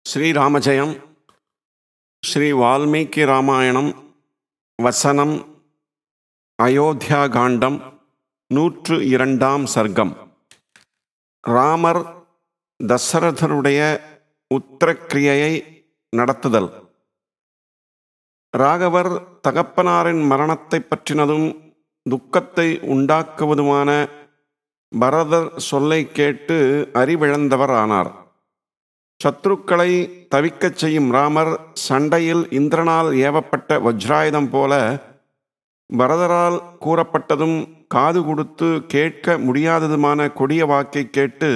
ஸ்ரீராமஜெயம் ஸ்ரீ வால்மீகி ராமாயணம் வசனம் அயோத்தியாகாண்டம் நூற்று இரண்டாம் சர்க்கம் ராமர் தசரதருடைய உத்தரக்கிரியையை நடத்துதல் ராகவர் தகப்பனாரின் மரணத்தை பற்றினதும் துக்கத்தை உண்டாக்குவதுமான பரதர் சொல்லை கேட்டு அறிவிழந்தவர் ஆனார் சத்ருக்களை தவிக்கச் செய்யும் ராமர் சண்டையில் இந்திரனால் ஏவப்பட்ட வஜ்ராயுதம் போல பரதரால் கூறப்பட்டதும் காது கொடுத்து கேட்க முடியாததுமான கொடிய வாக்கை கேட்டு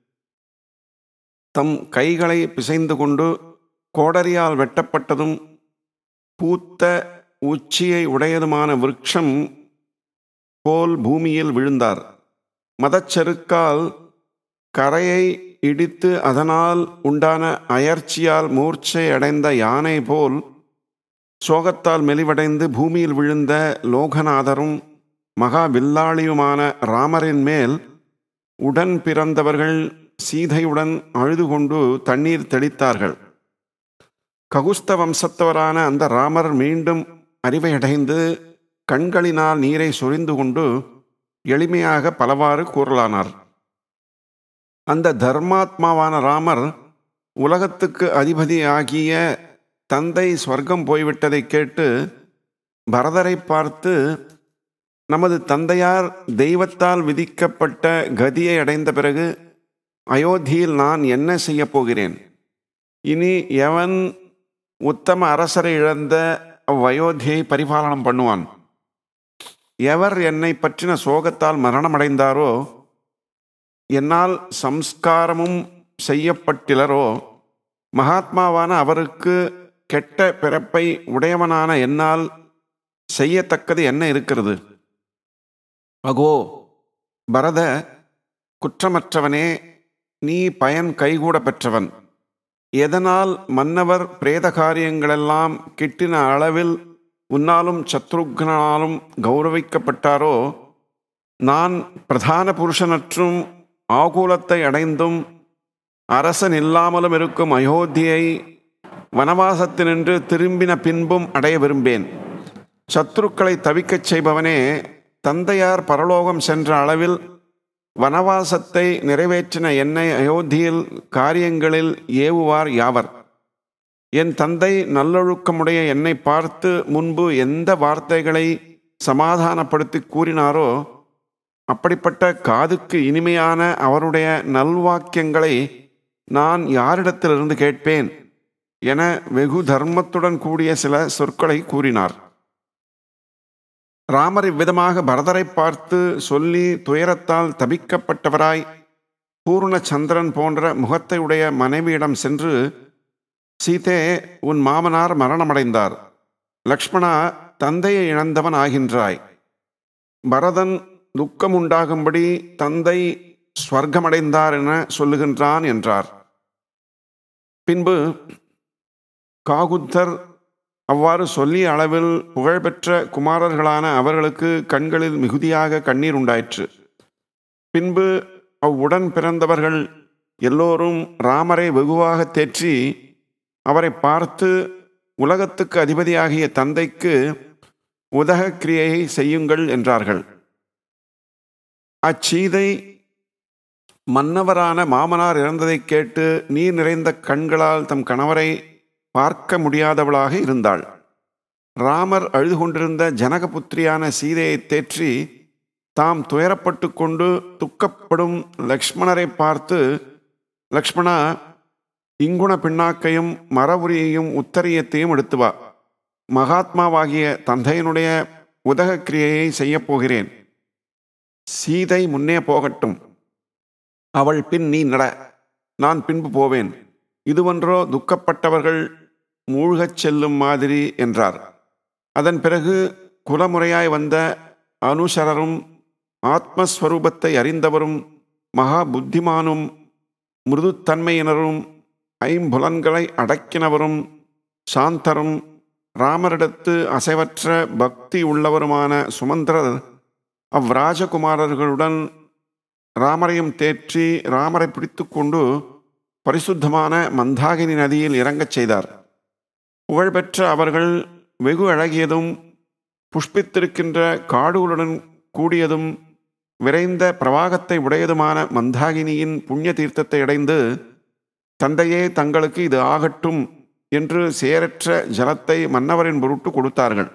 தம் கைகளை பிசைந்து கொண்டு கோடரியால் வெட்டப்பட்டதும் பூத்த உச்சியை உடையதுமான விருட்சம் போல் பூமியில் விழுந்தார் மதச்செருக்கால் கரையை இடித்து அதனால் உண்டான அயர்ச்சியால் மூர்ச்சை அடைந்த யானை போல் சோகத்தால் மெலிவடைந்து பூமியில் விழுந்த லோகநாதரும் மகா வில்லாளியுமான ராமரின் மேல் உடன் பிறந்தவர்கள் சீதையுடன் அழுது கொண்டு தண்ணீர் தெளித்தார்கள் ககுஸ்த வம்சத்தவரான அந்த ராமர் மீண்டும் அறிவையடைந்து கண்களினால் நீரை சொரிந்து கொண்டு எளிமையாக பலவாறு கூறலானார் அந்த தர்மாத்மாவான ராமர் உலகத்துக்கு அதிபதியாகிய தந்தை ஸ்வர்க்கம் போய்விட்டதை கேட்டு பரதரை பார்த்து நமது தந்தையார் தெய்வத்தால் விதிக்கப்பட்ட கதியை அடைந்த பிறகு அயோத்தியில் நான் என்ன செய்யப் போகிறேன் இனி எவன் உத்தம அரசரை இழந்த அவ்வயோத்தியை பரிபாலனம் பண்ணுவான் எவர் என்னை பற்றின சோகத்தால் மரணமடைந்தாரோ என்னால் சம்ஸ்காரமும் செய்யப்பட்டிலரோ மகாத்மாவான அவருக்கு கெட்ட பிறப்பை உடையவனான என்னால் செய்யத்தக்கது என்ன இருக்கிறது அகோ பரத குற்றமற்றவனே நீ பயன் கைகூட பெற்றவன் எதனால் மன்னவர் பிரேத காரியங்களெல்லாம் கிட்டின அளவில் உன்னாலும் சத்ருக்னாலும் கௌரவிக்கப்பட்டாரோ நான் பிரதான புருஷனற்றும் ஆகூலத்தை அடைந்தும் அரசன் இல்லாமலும் இருக்கும் அயோத்தியை வனவாசத்தினின்று திரும்பின பின்பும் அடைய விரும்பேன் சத்ருக்களை தவிக்கச் செய்பவனே தந்தையார் பரலோகம் சென்ற அளவில் வனவாசத்தை நிறைவேற்றின என்னை அயோத்தியில் காரியங்களில் ஏவுவார் யாவர் என் தந்தை நல்லொழுக்கமுடைய என்னை பார்த்து முன்பு எந்த வார்த்தைகளை சமாதானப்படுத்தி கூறினாரோ அப்படிப்பட்ட காதுக்கு இனிமையான அவருடைய நல்வாக்கியங்களை நான் யாரிடத்திலிருந்து கேட்பேன் என வெகு தர்மத்துடன் கூடிய சில சொற்களை கூறினார் ராமர் இவ்விதமாக பரதரை பார்த்து சொல்லி துயரத்தால் தபிக்கப்பட்டவராய் பூர்ண சந்திரன் போன்ற முகத்தை உடைய மனைவியிடம் சென்று சீதே உன் மாமனார் மரணமடைந்தார் லக்ஷ்மணா தந்தையை இழந்தவன் ஆகின்றாய் பரதன் துக்கம் உண்டாகும்படி தந்தை ஸ்வர்க்கமடைந்தார் என சொல்லுகின்றான் என்றார் பின்பு காகுத்தர் அவ்வாறு சொல்லிய அளவில் புகழ்பெற்ற குமாரர்களான அவர்களுக்கு கண்களில் மிகுதியாக கண்ணீர் உண்டாயிற்று பின்பு அவ்வுடன் பிறந்தவர்கள் எல்லோரும் ராமரை வெகுவாக தேற்றி அவரை பார்த்து உலகத்துக்கு அதிபதியாகிய தந்தைக்கு உதக கிரியையை செய்யுங்கள் என்றார்கள் அச்சீதை மன்னவரான மாமனார் இறந்ததைக் கேட்டு நீர் நிறைந்த கண்களால் தம் கணவரை பார்க்க முடியாதவளாக இருந்தாள் ராமர் அழுது கொண்டிருந்த ஜனகபுத்திரியான சீதையை தேற்றி தாம் துயரப்பட்டு கொண்டு துக்கப்படும் லக்ஷ்மணரை பார்த்து லக்ஷ்மணா இங்குண பின்னாக்கையும் மரபுரியையும் உத்தரியத்தையும் எடுத்து வா மகாத்மாவாகிய தந்தையினுடைய உதக கிரியையை செய்யப் போகிறேன் சீதை முன்னே போகட்டும் அவள் பின் நீ நட நான் பின்பு போவேன் இதுவன்றோ துக்கப்பட்டவர்கள் மூழ்கச் செல்லும் மாதிரி என்றார் அதன் பிறகு குலமுறையாய் வந்த அனுசரரும் ஆத்மஸ்வரூபத்தை அறிந்தவரும் மகா புத்திமானும் மிருதுத்தன்மையினரும் ஐம்புலன்களை அடக்கினவரும் சாந்தரும் ராமரிடத்து அசைவற்ற பக்தி உள்ளவருமான சுமந்திரர் அவ்ராஜகுமாரர்களுடன் ராமரையும் தேற்றி ராமரை பிடித்து கொண்டு பரிசுத்தமான மந்தாகினி நதியில் இறங்கச் செய்தார் புகழ்பெற்ற அவர்கள் வெகு அழகியதும் புஷ்பித்திருக்கின்ற காடுகளுடன் கூடியதும் விரைந்த பிரவாகத்தை உடையதுமான மந்தாகினியின் புண்ணிய தீர்த்தத்தை அடைந்து தந்தையே தங்களுக்கு இது ஆகட்டும் என்று சேரற்ற ஜலத்தை மன்னவரின் பொருட்டு கொடுத்தார்கள்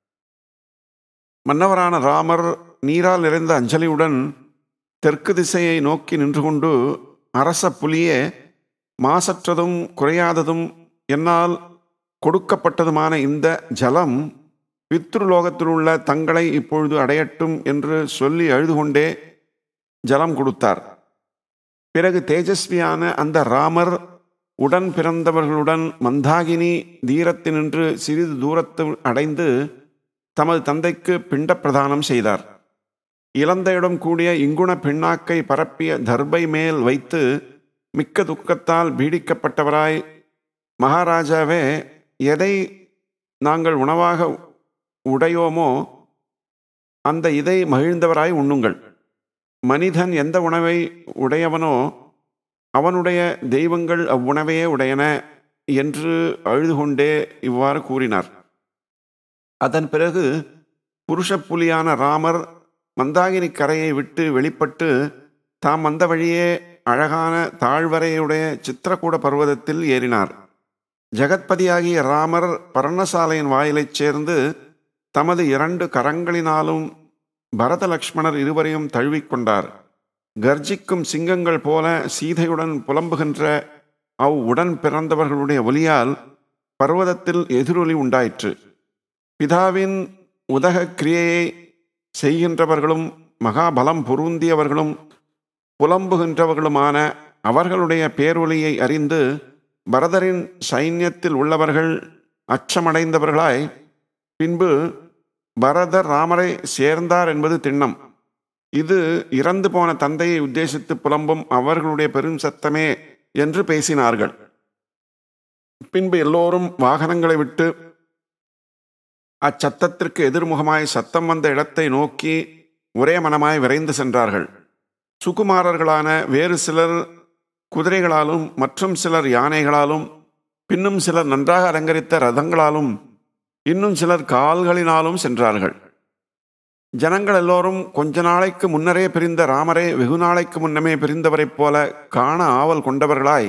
மன்னவரான ராமர் நீரால் நிறைந்த அஞ்சலியுடன் தெற்கு திசையை நோக்கி நின்று கொண்டு அரச புலியே மாசற்றதும் குறையாததும் என்னால் கொடுக்கப்பட்டதுமான இந்த ஜலம் பித்ருலோகத்தில் உள்ள தங்களை இப்பொழுது அடையட்டும் என்று சொல்லி அழுது கொண்டே ஜலம் கொடுத்தார் பிறகு தேஜஸ்வியான அந்த ராமர் உடன் பிறந்தவர்களுடன் மந்தாகினி தீரத்தினின்று சிறிது தூரத்தில் அடைந்து தமது தந்தைக்கு பிண்ட பிரதானம் செய்தார் இளந்தையுடன் கூடிய இங்குண பின்னாக்கை பரப்பிய தர்பை மேல் வைத்து மிக்க துக்கத்தால் பீடிக்கப்பட்டவராய் மகாராஜாவே எதை நாங்கள் உணவாக உடையோமோ அந்த இதை மகிழ்ந்தவராய் உண்ணுங்கள் மனிதன் எந்த உணவை உடையவனோ அவனுடைய தெய்வங்கள் அவ்வுணவையே உடையன என்று அழுது கொண்டே இவ்வாறு கூறினார் அதன் பிறகு புருஷப்புலியான ராமர் மந்தாகினி கரையை விட்டு வெளிப்பட்டு தாம் வந்த வழியே அழகான தாழ்வரையுடைய சித்திரக்கூட பர்வதத்தில் ஏறினார் ஜெகத்பதியாகிய ராமர் பர்ணசாலையின் வாயிலைச் சேர்ந்து தமது இரண்டு கரங்களினாலும் பரத லக்ஷ்மணர் இருவரையும் தழுவிக்கொண்டார் கர்ஜிக்கும் சிங்கங்கள் போல சீதையுடன் புலம்புகின்ற அவ் உடன் பிறந்தவர்களுடைய ஒலியால் பர்வதத்தில் எதிரொலி உண்டாயிற்று பிதாவின் உதக கிரியையை செய்கின்றவர்களும் மகாபலம் பொருந்தியவர்களும் புலம்புகின்றவர்களுமான அவர்களுடைய பேரொலியை அறிந்து பரதரின் சைன்யத்தில் உள்ளவர்கள் அச்சமடைந்தவர்களாய் பின்பு பரதர் ராமரை சேர்ந்தார் என்பது திண்ணம் இது இறந்து போன தந்தையை உத்தேசித்து புலம்பும் அவர்களுடைய பெரும் சத்தமே என்று பேசினார்கள் பின்பு எல்லோரும் வாகனங்களை விட்டு அச்சத்தத்திற்கு எதிர்முகமாய் சத்தம் வந்த இடத்தை நோக்கி ஒரே மனமாய் விரைந்து சென்றார்கள் சுகுமாரர்களான வேறு சிலர் குதிரைகளாலும் மற்றும் சிலர் யானைகளாலும் பின்னும் சிலர் நன்றாக அலங்கரித்த ரதங்களாலும் இன்னும் சிலர் கால்களினாலும் சென்றார்கள் ஜனங்கள் எல்லோரும் கொஞ்ச நாளைக்கு முன்னரே பிரிந்த ராமரே வெகு நாளைக்கு முன்னமே பிரிந்தவரைப் போல காண ஆவல் கொண்டவர்களாய்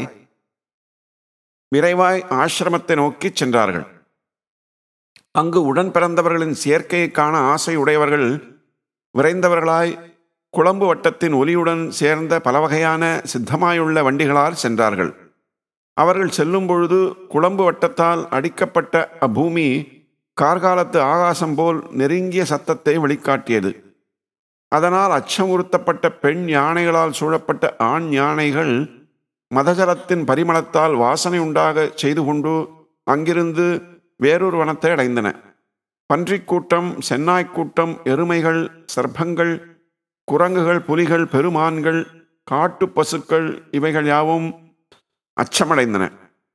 விரைவாய் ஆசிரமத்தை நோக்கி சென்றார்கள் அங்கு உடன் பிறந்தவர்களின் சேர்க்கையை காண ஆசை உடையவர்கள் விரைந்தவர்களாய் குழம்பு வட்டத்தின் ஒலியுடன் சேர்ந்த பல வகையான சித்தமாயுள்ள வண்டிகளால் சென்றார்கள் அவர்கள் செல்லும் பொழுது குழம்பு வட்டத்தால் அடிக்கப்பட்ட அப்பூமி கார்காலத்து ஆகாசம் போல் நெருங்கிய சத்தத்தை வெளிக்காட்டியது அதனால் அச்சமுறுத்தப்பட்ட பெண் யானைகளால் சூழப்பட்ட ஆண் யானைகள் மதஜலத்தின் பரிமளத்தால் வாசனை உண்டாக செய்து கொண்டு அங்கிருந்து வேறொரு வனத்தை அடைந்தன பன்றிக் கூட்டம் சென்னாய்க் கூட்டம் எருமைகள் சர்ப்பங்கள் குரங்குகள் புலிகள் பெருமான்கள் காட்டு பசுக்கள் இவைகள் யாவும் அச்சமடைந்தன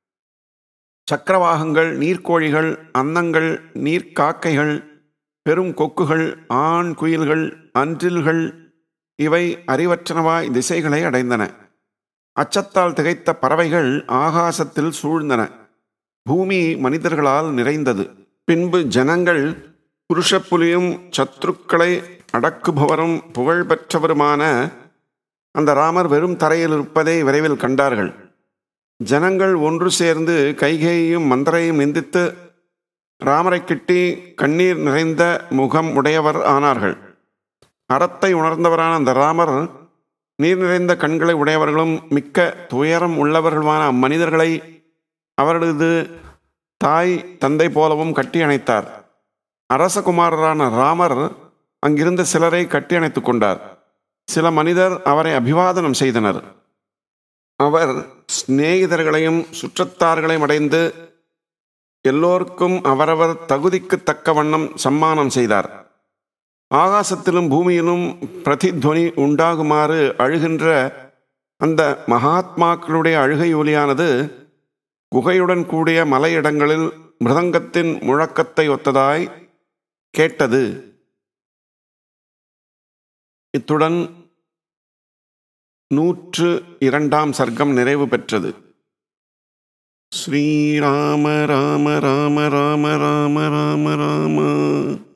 சக்கரவாகங்கள் நீர்க்கோழிகள் அன்னங்கள் நீர்க்காக்கைகள் பெரும் கொக்குகள் ஆண் குயில்கள் அன்றில்கள் இவை அறிவற்றனவாய் திசைகளை அடைந்தன அச்சத்தால் திகைத்த பறவைகள் ஆகாசத்தில் சூழ்ந்தன பூமி மனிதர்களால் நிறைந்தது பின்பு ஜனங்கள் புருஷப்புலியும் சத்ருக்களை அடக்குபவரும் புகழ்பெற்றவருமான அந்த ராமர் வெறும் தரையில் இருப்பதை விரைவில் கண்டார்கள் ஜனங்கள் ஒன்று சேர்ந்து கைகையையும் மந்திரையும் நிந்தித்து ராமரை கிட்டி கண்ணீர் நிறைந்த முகம் உடையவர் ஆனார்கள் அறத்தை உணர்ந்தவரான அந்த ராமர் நீர் நிறைந்த கண்களை உடையவர்களும் மிக்க துயரம் உள்ளவர்களுமான அம்மனிதர்களை அவர்களது தாய் தந்தை போலவும் கட்டி அணைத்தார் அரசகுமாரரான ராமர் அங்கிருந்த சிலரை கட்டி அணைத்துக் கொண்டார் சில மனிதர் அவரை அபிவாதனம் செய்தனர் அவர் சிநேகிதர்களையும் சுற்றத்தார்களையும் அடைந்து எல்லோருக்கும் அவரவர் தகுதிக்கு தக்க வண்ணம் சம்மானம் செய்தார் ஆகாசத்திலும் பூமியிலும் பிரதித்வனி உண்டாகுமாறு அழுகின்ற அந்த மகாத்மாக்களுடைய அழுகை ஒலியானது குகையுடன் கூடிய மலையிடங்களில் மிருதங்கத்தின் முழக்கத்தை ஒத்ததாய் கேட்டது இத்துடன் நூற்று இரண்டாம் சர்க்கம் நிறைவு பெற்றது ஸ்ரீராம ராம ராம ராம ராம ராம ராம